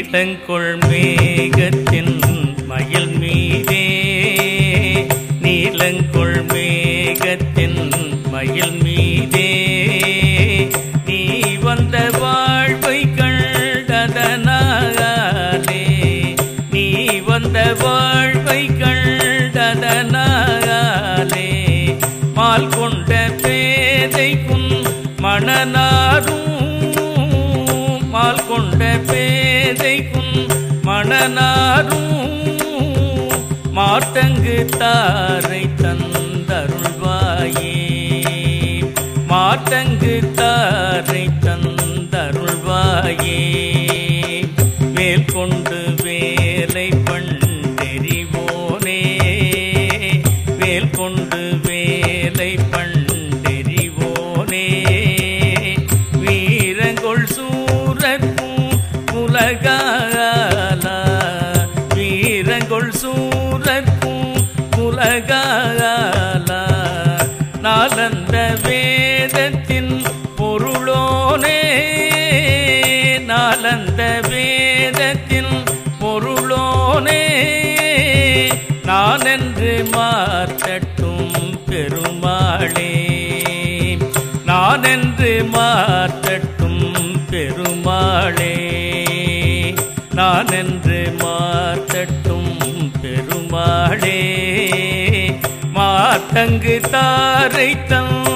நீலங்கொள் மேகத்தின் மயில் மீதே நீலங்கொள் மேகத்தின் மயில் மீதே நீ வந்த வாழ்வை கண்டதனாலே நீ வந்த வாழ்வை கண்டதனாலே மால் கொண்ட பேதைக்கும் மணனாரும் மால் கொண்ட பேதைக்கும் மணனாரும் மாட்டங்கு தாரை தந்தருள்வாயே மாட்டங்கு தாரை தந்தருள்வாயே வேல் கொண்டு வேலை பண்டெறிவோனே வேல் கொண்டு வேலை பண்டெறிவோனே வீரங்கொள் சூரக்கும் உலகாலா வீரங்கொள் சூரக்கும் உலகாலா நாலந்த வேதத்தின் பொருளோனே நாலந்த வேதத்தின் பொருளோனே நான் என்று மாற்றட்டும் பெருமாளே நான் என்று மாற்றட்டும் பெருமாளே நான் என்று மாற்றட்டும் பெருமாளே மாத்தங்கு தாரை தம்